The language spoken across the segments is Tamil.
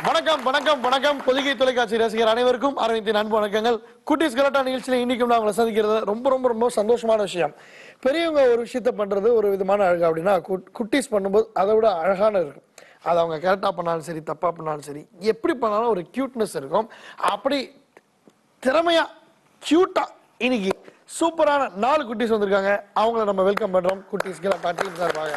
வணக்கம் வணக்கம் வணக்கம் பொதிகை தொலைக்காட்சி ரசிகர் அனைவருக்கும் அரவிந்தின் அன்பு வணக்கங்கள் குட்டீஸ் கலாட்டா நிகழ்ச்சியில இன்னைக்கும் நான் உங்களை சந்திக்கிறது ரொம்ப ரொம்ப ரொம்ப சந்தோஷமான விஷயம் பெரியவங்க ஒரு விஷயத்த பண்றது ஒரு விதமான அழகு அப்படின்னா குட்- குட்டீஸ் பண்ணும்போது அதை விட அழகான இருக்கும் அது அவங்க கரெக்டாக பண்ணாலும் சரி தப்பா பண்ணாலும் சரி எப்படி பண்ணாலும் ஒரு கியூட்னஸ் இருக்கும் அப்படி திறமையா கியூட்டா இன்னைக்கு சூப்பரான நாலு குட்டீஸ் வந்திருக்காங்க அவங்கள நம்ம வெல்கம் பண்றோம் குட்டீஸ் கலாட்டா டீம் சார்பாக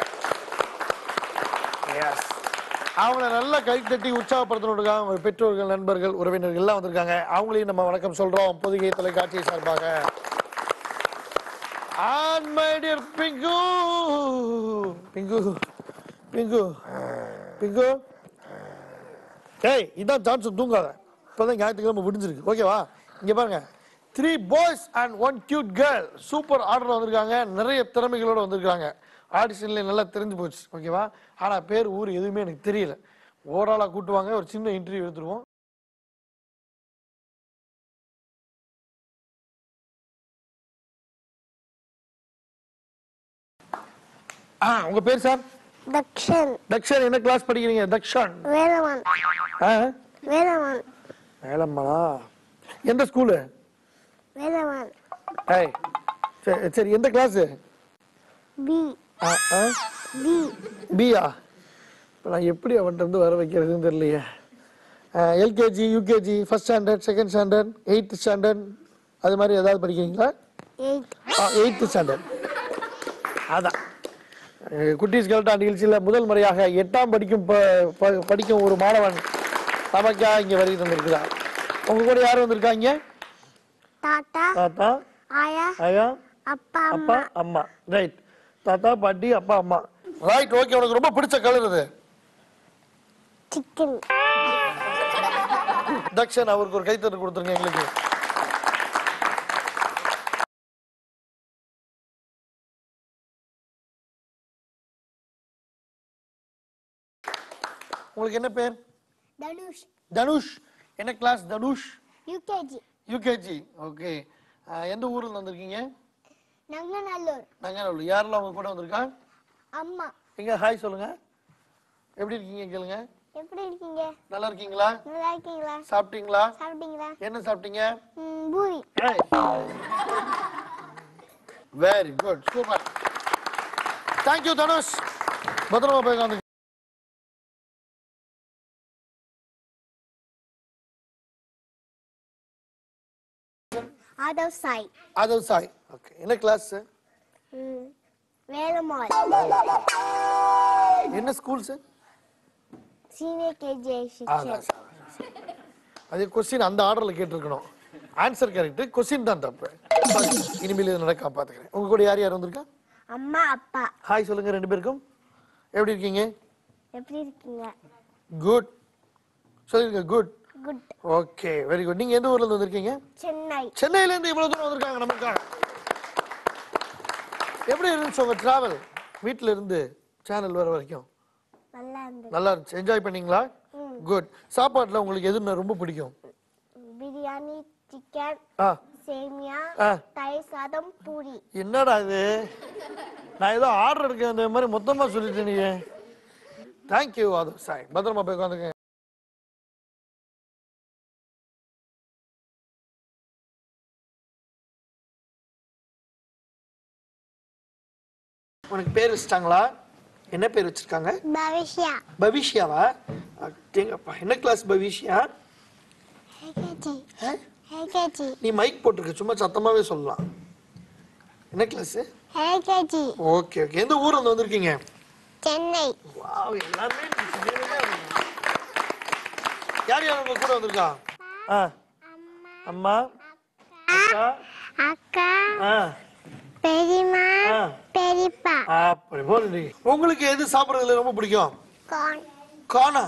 Yes. அவங்கள நல்லா கை தட்டி உற்சாகப்படுத்தணுக்காக அவங்க பெற்றோர்கள் நண்பர்கள் உறவினர்கள் எல்லாம் வந்திருக்காங்க அவங்களையும் நம்ம வணக்கம் சொல்றோம் பொதிகை தொலைக்காட்சி சார்பாக And my dear Pingu Pingu Pingu Pingu ஏய் இதான் சான்ஸ் தூங்காத இப்போதான் ஞாயிற்றுக்கிழமை முடிஞ்சிருக்கு ஓகேவா இங்க பாருங்க three boys and one cute girl super order வந்திருக்காங்க நிறைய திறமைகளோட வந்திருக்காங்க ஆடிஷன்ல நல்லா தெரிஞ்சு போச்சு ஓகேவா ஆனா பேர் ஊர் எதுவுமே எனக்கு தெரியல ஓவராலா கூட்டுவாங்க ஒரு சின்ன இன்டர்வியூ எடுத்துருவோம் ஆ உங்க பேர் சார் தக்ஷன் தக்ஷன் என்ன கிளாஸ் படிக்கிறீங்க தக்ஷன் வேலவன் ஆ வேலவன் வேலம்மாளா எந்த ஸ்கூலு வேலவன் ஏய் சரி சரி எந்த கிளாஸு பி பி பியா இப்போ நான் எப்படி அவன்கிட்ட வந்து வர வைக்கிறதுன்னு தெரியலையே LKG UKG first standard second standard eighth standard அது மாதிரி ஏதாவது படிக்கிறீங்களா எயிட் எயித்து ஸ்டாண்டர்ட் அதான் அஹ் குட்டீஸ் கல்டா நிகழ்ச்சியில் முதல் முறையாக எட்டாம் படிக்கும் ப- ப- படிக்கும் ஒரு மாணவன் நமக்கா இங்கே வருகை தந்திருக்கிறார் உங்க கூட யார் வந்திருக்காங்க தாத்தா தாத்தா ஆயா ஐயா அப்பா அப்பா அம்மா ரைட் தாத்தா பாட்டி அப்பா அம்மா ரைட் ஓகே உனக்கு ரொம்ப பிடிச்ச கலர் இது சிக்கன் தக்ஷன் அவருக்கு ஒரு கைத்தட்டு கொடுத்துருங்க எங்களுக்கு உங்களுக்கு என்ன பேர் தனுஷ் தனுஷ் என்ன class Dhanush UKG UKG okay எந்த ஊர்ல இருந்து வந்திருக்கீங்க நங்கநல்லூர் நங்கநல்லூர் யாரெல்லாம் உங்க கூட வந்திருக்கா அம்மா எங்க ஹாய் சொல்லுங்க எப்படி இருக்கீங்க கேளுங்க எப்படி இருக்கீங்க நல்லா இருக்கீங்களா நல்லா இருக்கீங்களா சாப்பிட்டீங்களா சாப்பிட்டீங்களா என்ன சாப்பிட்டீங்க ம், puri very good super thank you Dhanush பத்திரமா போய் உட்காந்து ஆதவ் சாய் ஆதவ் சாய் ஓகே என்ன கிளாஸ் ம், வேலம்மாள் என்ன school sir senior KG section அது கொஸ்டின் அந்த ஆர்டர்ல கேட்டிருக்கணும் ஆன்சர் கரெக்ட் கொஸ்டின் தான் தப்பு Sorry, இனிமேல் இது நடக்க பார்த்துக்கிறேன் உங்க கூட யார் யார் வந்திருக்கா அம்மா அப்பா ஹாய் சொல்லுங்க ரெண்டு பேருக்கும் எப்படி இருக்கீங்க எப்படி இருக்கீங்க குட் சொல்லிருங்க good good okay very good நீங்க எந்த ஊர்ல இருந்து வந்திருக்கீங்க சென்னை சென்னையில இருந்து இவ்வளவு தூரம் வந்திருக்காங்க நமக்காக எப்படி இருந்துச்சு உங்க டிராவல் வீட்ல இருந்து சேனல் வர வரைக்கும் நல்லா இருந்தது நல்லா இருந்துச்சு என்ஜாய் பண்ணீங்களா குட் சாப்பாட்டுல உங்களுக்கு எது ரொம்ப பிடிக்கும் பிரியாணி சிக்கன் ஆ சேமியா ஆ. தயிர் சாதம் பூரி என்னடா இது நான் ஏதோ ஆர்டர் எடுக்க அந்த மாதிரி மொத்தமா சொல்லிட்டேன் நீங்க தேங்க்யூ அது சாய் பத்திரமா போய் உட்காந்துங்க உனக்கு பேர் வச்சிட்டாங்களா என்ன பேர் வச்சிருக்காங்க பவிஷ்யா பவிஷ்யாவா அடேங்கப்பா என்ன கிளாஸ் பவிஷ்யா ஏகேஜி ஆ? ஏகேஜி நீ மைக் போட்டிருக்க சும்மா சத்தமாவே சொல்லலாம் என்ன கிளாஸ் ஏகேஜி ஓகே ஓகே எந்த ஊர்ல இருந்து வந்திருக்கீங்க சென்னை வாவ் எல்லாமே நீங்க நேரடியா வந்தீங்க. யார் யார் உங்க கூட வந்திருக்கா ஆ அம்மா அக்கா அக்கா ஆ பெரியம்மா ஆ பெரியப்பா அப்படி போடுங்க உங்களுக்கு எது சாப்பிடுறதுல ரொம்ப பிடிக்கும் கான் கானா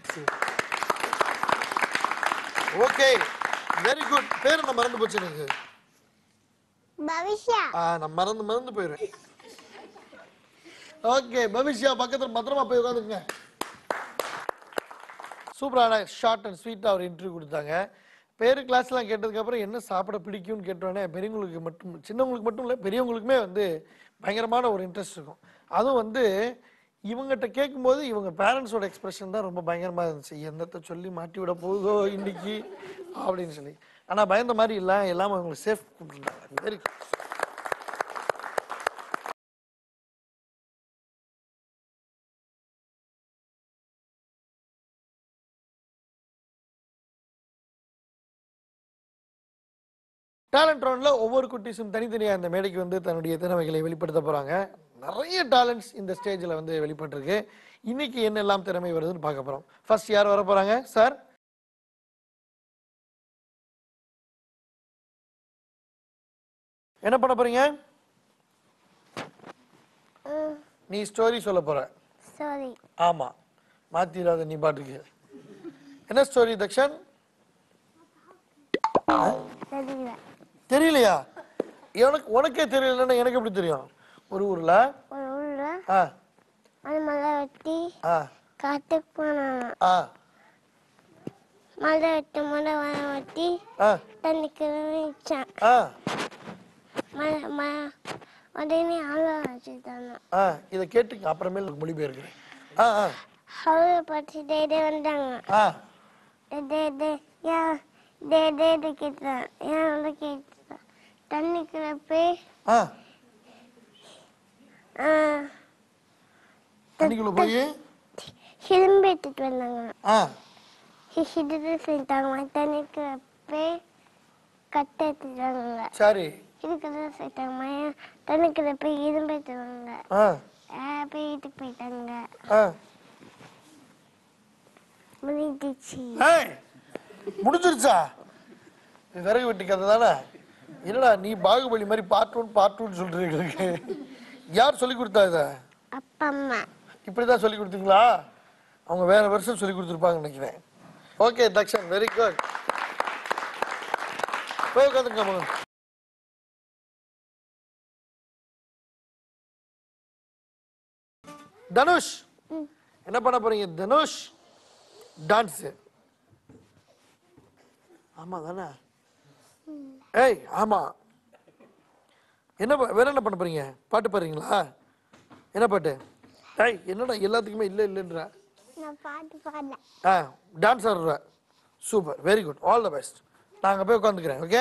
ஓகே வெரி குட் பேர் நான் மறந்து போச்சு எனக்கு பவிஷ்யா ஆ நான் மறந்து மறந்து போயிடுவேன் ஓகே பவிஷ்யா பக்கத்துல பத்திரமா போய் உட்காந்துங்க சூப்பரான ஷார்ட் அண்ட் ஸ்வீட்டாக ஒரு இன்டர்வியூ கொடுத்தாங்க பேரு கிளாஸ்லாம் கேட்டதுக்கு அப்புறம் என்ன சாப்பிட பிடிக்கும்னு கேட்டோன்னே பெரியவங்களுக்கு மட்டும் சின்னவங்களுக்கு மட்டும் இல்லை பெரியவங்களுக்குமே வந்து பயங்கரமான ஒரு இன்ட்ரெஸ்ட் இருக்கும் அதுவும் வந்து இவங்ககிட்ட கேட்கும்போது இவங்க பேரண்ட்ஸோட எக்ஸ்பிரஷன் தான் ரொம்ப பயங்கரமா இருந்துச்சு என்னத்தை சொல்லி மாட்டி விட போகுதோ இன்னைக்கு அப்படின்னு சொல்லி ஆனா பயந்த மாதிரி இல்ல எல்லாம் அவங்களுக்கு சேஃப் கூப்பிட்டுருந்தாங்க வெரி டேலண்ட் ரவுண்ட்ல ஒவ்வொரு குட்டீஸும் தனித்தனியா இந்த மேடைக்கு வந்து தன்னுடைய திறமைகளை வெளிப்படுத்த போறாங்க நிறைய டேலண்ட்ஸ் இந்த ஸ்டேஜ்ல வந்து வெளிப்பட்டிருக்கு இன்னைக்கு என்னெல்லாம் திறமை வருதுன்னு பார்க்க போறோம் ஃபர்ஸ்ட் யார் வர போறாங்க சார் என்ன பண்ண போறீங்க நீ ஸ்டோரி சொல்ல போற சாரி ஆமா மாத்திராத நீ பாட்டுக்கு என்ன ஸ்டோரி தக்ஷன் தெரியல தெரியலையா எனக்கு உனக்கே தெரியலன்னா எனக்கு எப்படி தெரியும் ஒரு ஊர்ல ஒரு ஊர்ல ஆ ஒரு மலை வெட்டி ஆ காட்டுக்கு போனாங்க ஆ மலை வெட்டி மலை வர வெட்டி ஆ தண்ணிக்கு வச்சான் ஆ மலை ம உடனே ஆள வச்சுட்டாங்க ஆ இதை கேட்டுங்க அப்புறமேல் உங்களுக்கு மொழிபெயர்க்கிறேன் ஆ ஆ அவரை பார்த்து டேடே வந்தாங்க ஆ டே டே ஏன் டே டே கேட்டான் ஏன் வந்து கேட்டான் தண்ணிக்குள்ள போய் ஆ ஆ, தண்ணிக்குள்ள போய் சிலம்பு எடுத்துட்டு வந்தாங்க ஆ ஹிடிட்டு செஞ்சாங்க தண்ணிக்குள்ள போய் கட்டை எடுத்துட்டு வந்தாங்க சரி இதுக்குள்ள செஞ்சாங்க மயம் தண்ணிக்குள்ள போய் இரும்பு எடுத்துட்டு வந்தாங்க ஆ ஆ, போய் வீட்டுக்கு போயிட்டாங்க ஆ முடிஞ்சிச்சு ஏய் முடிஞ்சிருச்சா இது விறகு வெட்டி கதை தானே என்னடா நீ பாகுபலி மாதிரி பார்ட் ஒன் பார்ட் டூன்னு சொல்றீங்களுக்கு யார் சொல்லி கொடுத்தா இதை அப்பா அம்மா இப்படிதான் சொல்லி கொடுத்தீங்களா அவங்க வேற வருஷம் சொல்லி கொடுத்துருப்பாங்கன்னு நினைக்கிறேன் ஓகே தக்ஷன் வெரி குட் போய் உட்காந்துங்க மகன் தனுஷ் என்ன பண்ண போறீங்க தனுஷ் டான்ஸ் ஆமா தானே ஏய் ஆமா என்ன ப- வேற என்ன பண்ண போறீங்க பாட்டு பாடுறீங்களா என்ன பாட்டு ஏய் என்னடா எல்லாத்துக்குமே இல்லை இல்லைன்ற நான் பாட்டு பாடல ஆ டான்ஸ் ஆடுற super very good all the best நான் அங்கே போய் உட்காந்துக்கிறேன் ஓகே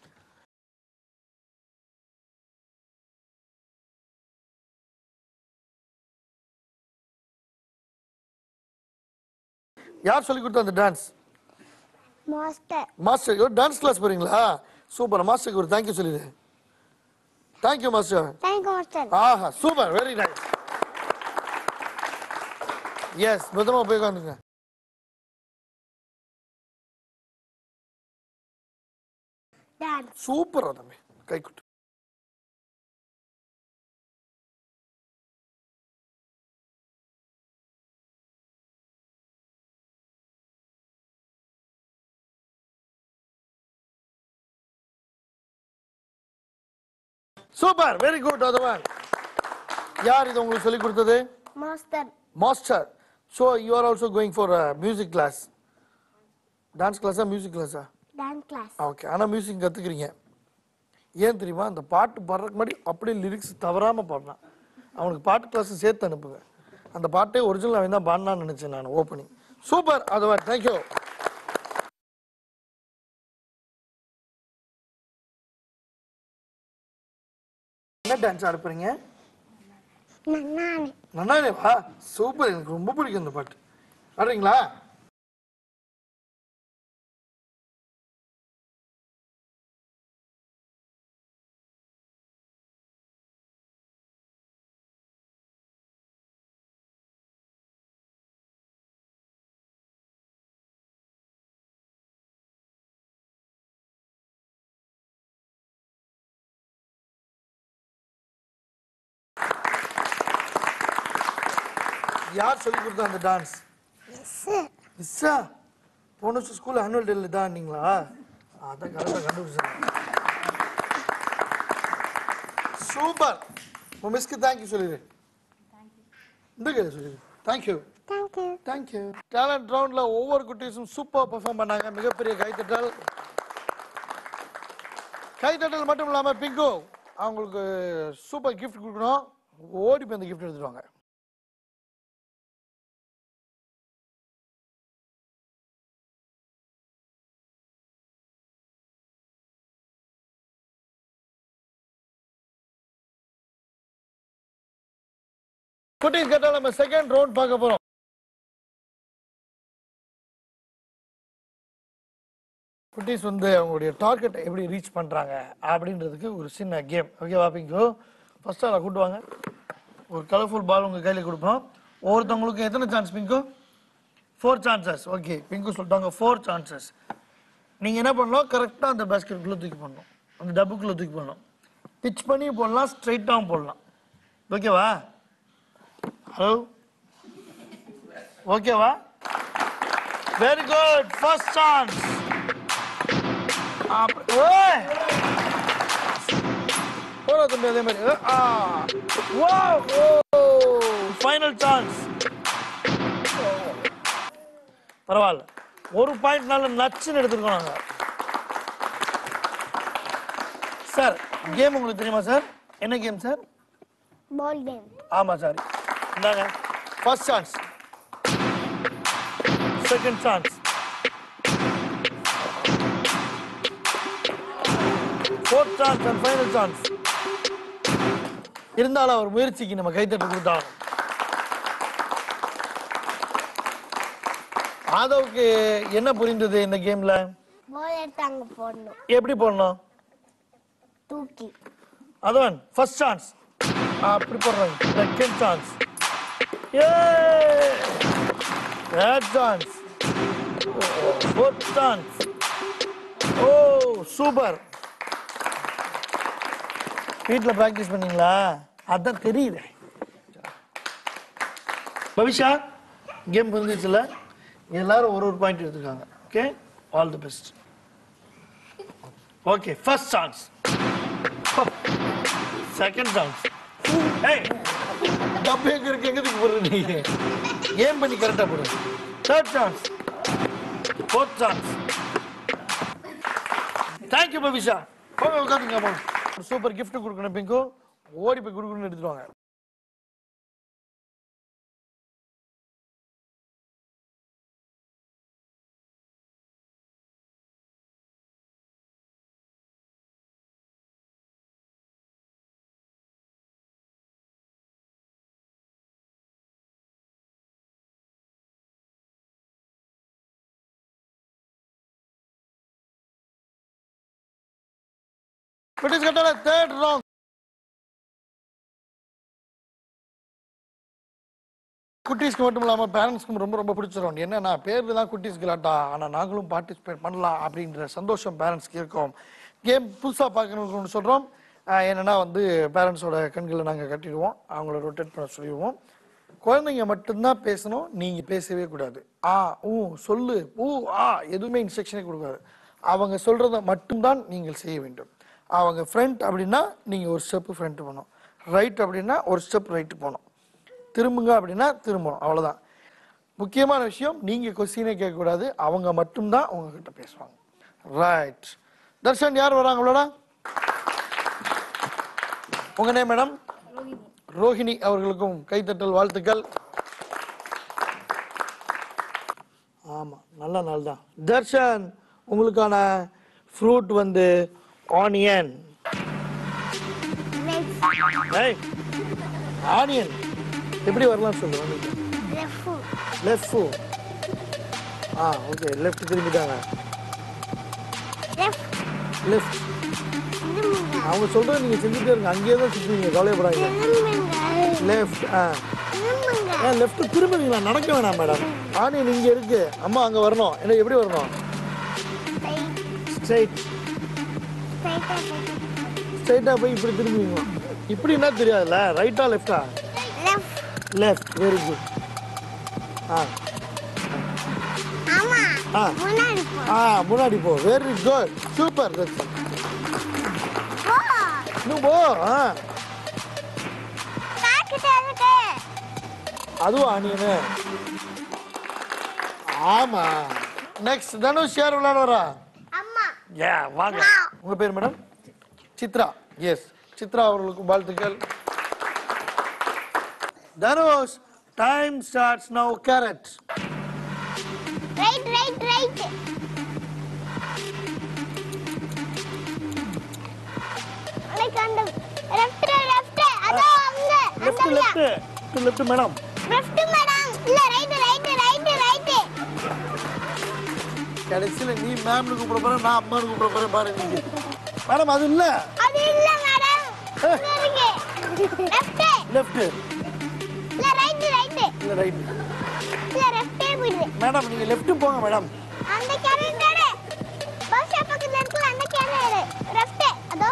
யார் சொல்லி கொடுத்தா அந்த dance master master dance class போறீங்களா சூப்பர் மாஸ்டருக்கு ஒரு தேங்க்யூ சொல்லிடு தேங்க்யூ மாஸ்டர் தேங்க்யூ மாஸ்டர் ஆஹா சூப்பர் வெரி நைஸ் எஸ் பத்திரமா போய் உட்காந்துங்க டான்ஸ் சூப்பரா தம்பி கை குட்டு சூப்பர் வெரி குட் அதவன் யார் இது உங்களுக்கு சொல்லி கொடுத்தது master master so you are also going for music class dance கிளாஸா மியூசிக் கிளாஸா டான்ஸ் கிளாஸ் ஓகே ஆனால் மியூசிக் கற்றுக்குறீங்க ஏன் தெரியுமா அந்த பாட்டு பாடுறதுக்கு முன்னாடி அப்படியே லிரிக்ஸ் தவறாமல் பாடலாம் அவனுக்கு பாட்டு கிளாஸ் சேர்த்து அனுப்புங்க அந்த பாட்டே ஒரிஜினல் அவன் தான் பாடினான்னு நினச்சேன் நான் ஓப்பனிங் சூப்பர் அதுவா தேங்க்யூ என்ன டான்ஸ் ஆட போறீங்க நானே நன்னானே வா சூப்பர் எனக்கு ரொம்ப பிடிக்கும் இந்த பாட்டு ஆடுறீங்களா யார் சொல்லி கொடுத்தா அந்த டான்ஸ் எஸ் மிஸ்ஸா போன வருஷம் ஸ்கூல் ஆனுவல் டேல தான் நீங்களா அதான் கரெக்டாக கண்டுபிடிச்சேன் சூப்பர் உன் மிஸ்க்கு தேங்க்யூ சொல்லிடு இந்த கையில் சொல்லிடு தேங்க்யூ தேங்க்யூ தேங்க்யூ டேலண்ட் ரவுண்ட்ல ஒவ்வொரு குட்டீஸும் சூப்பர் பெர்ஃபார்ம் பண்ணாங்க மிகப்பெரிய கைத்தட்டல் கைத்தட்டல் மட்டும் இல்லாம பிங்கு அவங்களுக்கு சூப்பர் கிஃப்ட் கொடுக்கணும் ஓடி போய் அந்த கிஃப்ட் எடுத்துட்டு வாங்க குட்டீஸ் கேட்டா நம்ம செகண்ட் ரவுண்ட் பார்க்க போறோம் குட்டீஸ் வந்து அவங்களுடைய டார்கெட்டை எப்படி ரீச் பண்றாங்க அப்படின்றதுக்கு ஒரு சின்ன கேம் ஓகேவா பிங்கு ஃபர்ஸ்ட் ஆளை கூட்டு வாங்க ஒரு கலர்ஃபுல் பால் உங்க கையில கொடுப்போம் ஒவ்வொருத்தவங்களுக்கும் எத்தனை chance Pinku four chances okay Pinku சொல்லிட்டாங்க ஃபோர் சான்சஸ் நீங்க என்ன பண்ணணும் கரெக்டாக அந்த பேஸ்கெட்டுக்குள்ள தூக்கி போடணும் அந்த டப்புக்குள்ள தூக்கி போடணும் பிச் பண்ணி போடலாம் ஸ்ட்ரைட்டாகவும் போடலாம் ஓகேவா ஹலோ ஓகேவா வெரி குட் ஃபர்ஸ்ட் சான்ஸ் போட தம்பி அதே மாதிரி அஹ், ஆ வா ஓ ஃபைனல் சான்ஸ் பரவாயில்ல ஒரு பாயிண்ட்னால நச்சுன்னு எடுத்துருக்கோம் நாங்க சார் கேம் உங்களுக்கு தெரியுமா சார் என்ன கேம் சார் பால் கேம் ஆமா சார் இந்தாங்க first chance second chance fourth chance and final chance இருந்தாலும் அவர் முயற்சிக்கு நம்ம கைத்தட்டு கொடுத்தாலும் ஆதவுக்கு என்ன புரிந்தது இந்த கேம்ல பால் எடுத்து அங்க போடணும் எப்படி போடணும் தூக்கி அதவன் ஃபர்ஸ்ட் சான்ஸ் அப்படி போடுறாங்க செகண்ட் சான்ஸ் ஏ தேர்ட் சான்ஸ் ஃபோர்த் சான்ஸ் ஓ சூப்பர் வீட்டில் ப்ராக்டிஸ் பண்ணீங்களா அதான் தெரியுது பவிஷா கேம் புரிஞ்சிச்சுல எல்லாரும் ஒரு ஒரு பாயிண்ட் எடுத்துருக்காங்க okay all the best okay first chance second chance ஏய் டப்பு எங்க இருக்கு எங்க இருக்கு போடுற நீங்க ஏன் பண்ணி கரெக்டா போடு third chance fourth chance thank you Pavisha போங்க உட்காந்துங்க போங்க சூப்பர் gift கொடுக்கணும் பிங்கோ ஓடி போய் கொடுக்கணும்னு எடுத்துட்டு வாங்க பிரிட்டிஷ் கட்டால தேர்ட் ராங் குட்டீஸ்க்கு மட்டும் இல்லாமல் பேரண்ட்ஸ்க்கும் ரொம்ப ரொம்ப பிடிச்ச ரவுண்ட் என்னன்னா பேர் தான் குட்டீஸ் கலாட்டா ஆனால் நாங்களும் பார்ட்டிசிபேட் பண்ணலாம் அப்படின்ற சந்தோஷம் பேரண்ட்ஸ்க்கு இருக்கும் கேம் புதுசாக பார்க்கணும்னு ஒன்று சொல்கிறோம் என்னன்னா வந்து பேரண்ட்ஸோட கண்களை நாங்கள் கட்டிடுவோம் அவங்கள ரொட்டேட் பண்ண சொல்லிடுவோம் குழந்தைங்க மட்டும்தான் பேசணும் நீங்கள் பேசவே கூடாது ஆ ஊ சொல்லு ஊ ஆ எதுவுமே இன்ஸ்ட்ரக்ஷனே கொடுக்காது அவங்க சொல்கிறத மட்டும்தான் நீங்கள் செய்ய வேண்டும் அவங்க ஃப்ரண்ட் அப்படின்னா நீங்கள் ஒரு ஸ்டெப்பு ஃப்ரண்ட் போகணும் ரைட் அப்படின்னா ஒரு ஸ்டெப் ரைட்டு போகணும் திரும்புங்க அப்படின்னா திரும்பணும் அவ்வளவுதான் முக்கியமான விஷயம் நீங்க கொஸ்டினே கேட்கக்கூடாது அவங்க மட்டும்தான் உங்ககிட்ட பேசுவாங்க ரைட் தர்ஷன் யார் வராங்களோட உங்க நேம் மேடம் ரோஹிணி அவர்களுக்கும் கைத்தட்டல் வாழ்த்துக்கள் ஆமா நல்ல நாள் தான் தர்ஷன் உங்களுக்கான ஃப்ரூட் வந்து ஆனியன் ஏய் ஆனியன் எப்படி வரலாம் சொல்லு லெஃப்ட் லெஃப்ட் ஃபூ ஆ ஓகே லெஃப்ட் திரும்பிட்டாங்க லெஃப்ட் லெஃப்ட் திரும்புங்க அவங்க சொல்றது நீங்க செஞ்சுட்டே இருங்க அங்கேயே தான் சுற்றுவீங்க கவலைப்படாதீங்க திரும்புங்க லெஃப்ட் ஆ திரும்புங்க ஏன் லெஃப்ட் திரும்புவீங்களா நடக்க வேணாம் மேடம் ஆனியன் இங்க இருக்கு அம்மா அங்க வரணும் என்ன எப்படி வரணும் ஸ்ட்ரைட் ஸ்ட்ரைட்டா ஸ்ட்ரைட்டா போய் இப்படி திரும்புவீங்களா இப்படின்னா தெரியாதுல்ல ரைட்டா லெஃப்டா லெஃப்ட் லெஃப்ட் வெரி குட் ஆ ஆமா ஆ. முன்னாடி போ ஆ முன்னாடி போ வெரி குட் சூப்பர் போ இன்னும் போ ஆ பாக்கிட்ட இருக்கு அதுவும் ஆனியனு ஆமா நெக்ஸ்ட் தனுஷ் யார் விளையாட வரா அம்மா ஏ வாங்க உங்க பேர் மேடம் சித்ரா எஸ் சித்ரா அவர்களுக்கு வாழ்த்துக்கள் Dhanush time starts now carrot right right right like அந்த லெஃப்ட் லெஃப்ட் அதோ அங்க லெஃப்ட் அந்த left left left madam left madam இல்ல ரைட் ரைட் ரைட் ரைட் கடைசியில நீ மேம்னு கூப்பிட போற நான் அம்மானு கூப்பிட போறேன் பாரு நீங்க மேடம் அது இல்ல அது இல்ல மேடம் இருக்கு லெஃப்ட் லெஃப்ட் இல்ல ரைட் ரைட் இல்ல ரைட் இல்ல லெஃப்டே போயிடு மேடம் நீங்க லெஃப்ட் போங்க மேடம் அந்த கேரட் எடு பஸ் பக்கத்துல இருக்குல அந்த கேரட் எடு லெஃப்ட் அதோ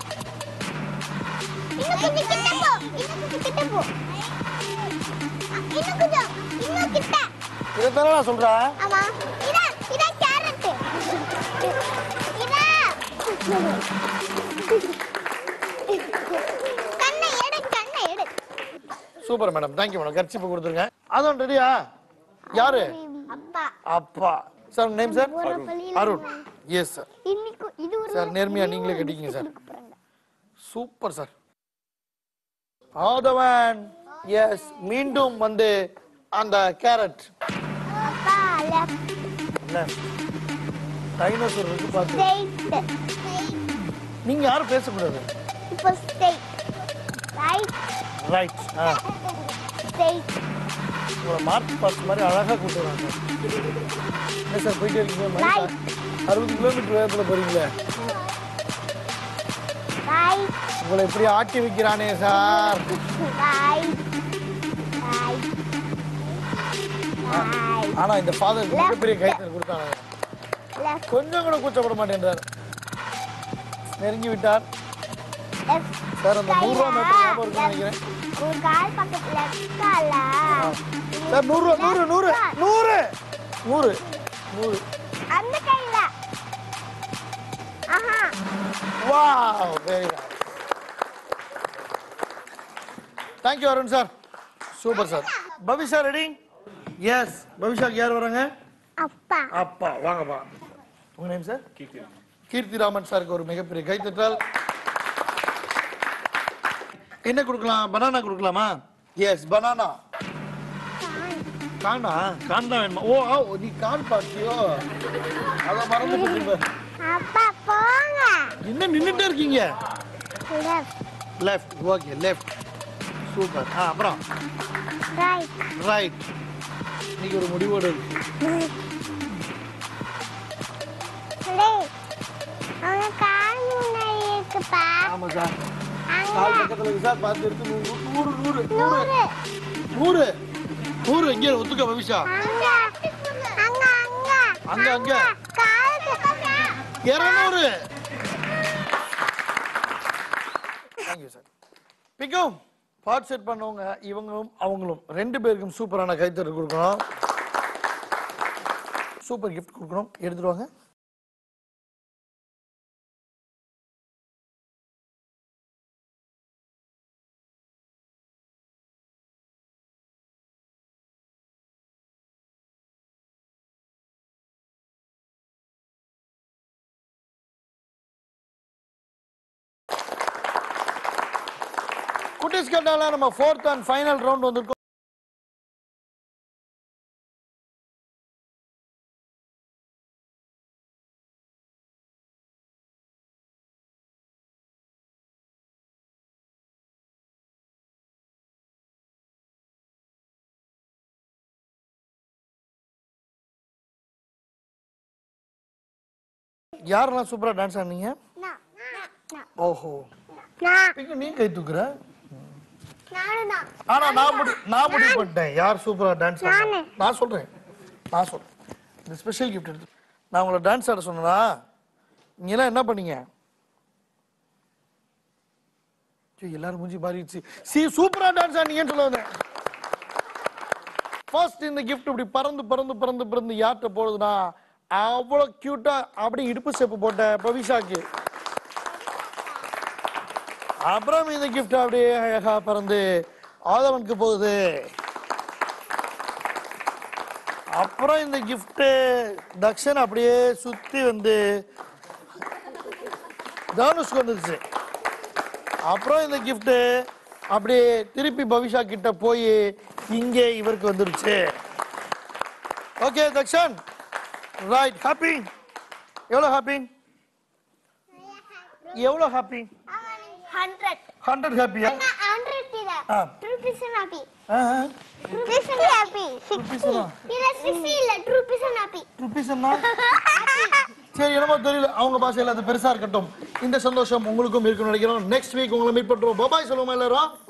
இன்னும் கொஞ்சம் கிட்ட போ இன்னும் கொஞ்சம் கிட்ட போ அ, இன்னும் கொஞ்சம் இன்னும் கிட்ட இதை தானே நான் சொல்றேன் ஆமா இதா இதா கேரட் இதா கண்ணை எடு கண்ணை எடு super madam thank you madam kerchief கொடுத்துருங்க அதுவும் ரெடியா யாரு அப்பா அப்பா sir name sir Arun yes sir இன்னைக்கு இது ஒரு சார் நேர்மையா நீங்களே கட்டிக்கிங்க sir super sir Aadhavan yes மீண்டும் வந்து அந்த கேரட் அப்பா லெஃப்ட் டைனோசர் இருக்கு பார்த்து ஸ்ட்ரைட் நீங்க யாரும் பேசக்கூடாது இப்போ ஸ்ட்ரைட் ரைட் ரைட் ஆ ஸ்ட்ரைட் உங்களை மார்க் பாஸ் மாதிரி அழகா கூட்டு வராங்க என்ன சார் போயிட்டே இருக்கீங்க மணி Right. அறுபது கிலோமீட்டர் வேகத்தில் போறீங்களே ரைட் உங்களை எப்படி ஆட்டி வைக்கிறானே சார் ரைட் ரைட் ரைட் ஆனா இந்த ஃபாதர் மிகப்பெரிய கைத்தல் கொடுத்தாங்க லெஃப்ட் கொஞ்சம் கூட கூச்சப்பட மாட்டேன்றார் நெருங்கி விட்டார் லெஃப்ட் சார் அந்த நூறு ரூபா நோட்டு ஞாபகம் இருக்குன்னு நினைக்கிறேன் ஒரு கால் பக்கத்துல லெஃப்ட் கால சார் நூறு ரூபா நூறு நூறு நூறு நூறு நூறு அந்த கையில ஆஹா வா very nice thank you Arun sir super sir Pavisha ready yes பவிஷாக்கு யார் வராங்க அப்பா அப்பா வாங்கப்பா உங்க நேம் சார் கீர்த்திராமன் சாருக்கு ஒரு மிகப்பெரிய கைத்தட்டல் என்ன கொடுக்கலாம் பனானா கொடுக்கலாமா எஸ் பனானா காண்டா காண்டா வேணுமா ஓ ஆ, ஓ, நீ கான் பார்த்தியோ அத மறந்து போச்சுங்க அப்பா போங்க என்ன நின்னுட்டே இருக்கீங்க left left okay left super ஆ அப்புறம் ரைட் ரைட் இன்னைக்கு ஒரு முடிவோடு இருக்கு டேய் அவங்க கால் முன்னாடி இருக்குப்பா ஆமா சார் அங்க கால் பக்கத்துல இருக்கு சார் பார்த்து இருக்கு நூறு நூறு நூறு நூறு நூறு நூறு நூறு எங்கே ஒத்துக்க பவிஷா அங்க அங்க அங்க அங்க, அங்க. கால் பக்கத்துல இருநூறு தேங்க்யூ சார் பிக்கும் பார்ட் செட் பண்ணவங்க இவங்களும் அவங்களும் ரெண்டு பேருக்கும் சூப்பரான கைத்தறி கொடுக்கணும் சூப்பர் gift கொடுக்கணும் எடுத்துட்டு வாங்க குட்டிஸ் கட்டால நம்ம ஃபோர்த் அண்ட் ஃபைனல் ரவுண்ட் வந்திருக்கோம் யாரெல்லாம் சூப்பரா டான்ஸ் ஆனீங்க நான் நான் ஓஹோ நான் பிக்கு நீ கை தூக்குற நானும் தான் ஆனா நான் முடி நான் முடிவு பண்ணிட்டேன் யார் சூப்பரா டான்ஸ் நானு. நான் சொல்றேன் நான் சொல்றேன் இந்த ஸ்பெஷல் கிஃப்ட் எடுத்து நான் உங்களை டான்ஸ் ஆட சொன்னா நீங்க எல்லாம் என்ன பண்ணீங்க ஐயோ, எல்லாரும் மூஞ்சி மாறிடுச்சு சி சூப்பரா டான்ஸ் ஆனீங்கன்னு சொல்ல வந்தேன் ஃபர்ஸ்ட் இந்த கிஃப்ட் இப்படி பறந்து பறந்து பறந்து பறந்து யார்கிட்ட போடுதுன்னா அவ்வளவு கியூட்டா அப்படியே இடுப்பு செப்பு போட்ட பவிஷாக்கு அப்புறம் இந்த gift அப்படியே அழகா பறந்து ஆதவனுக்கு போகுது அப்புறம் இந்த gift தக்ஷன் அப்படியே சுத்தி வந்து தனுஷ்க்கு வந்துருச்சு அப்புறம் இந்த gift அப்படியே திருப்பி பவிஷா கிட்ட போய் இங்கே இவருக்கு வந்துருச்சு ஓகே தக்ஷன் ரைட் ஹாப்பி எவ்வளோ ஹாப்பி எவ்வளோ ஹாப்பி ஹண்ட்ரட் ஹண்ட்ரட் ஹாப்பியா ஹண்ட்ரட் இல்ல ஆ. ட்ரிபிள் பிசன் ஹாப்பி ஆ பிசன் ஹாப்பி ருபீஸ்னா இல்ல சிக்ஸ்டி இல்ல ட்ரூ பிசன் ஹாப்பி ருபீஸ்னா சரி என்னமோ தெரியல அவங்க பாஷையில அது பெருசா இருக்கட்டும் இந்த சந்தோஷம் உங்களுக்கும் இருக்கும்னு நினைக்கிறோம் நெக்ஸ்ட் வீக் உங்களை மீட் பண்றோம் பபாய் சொல்லுவோமா எல்லாரும்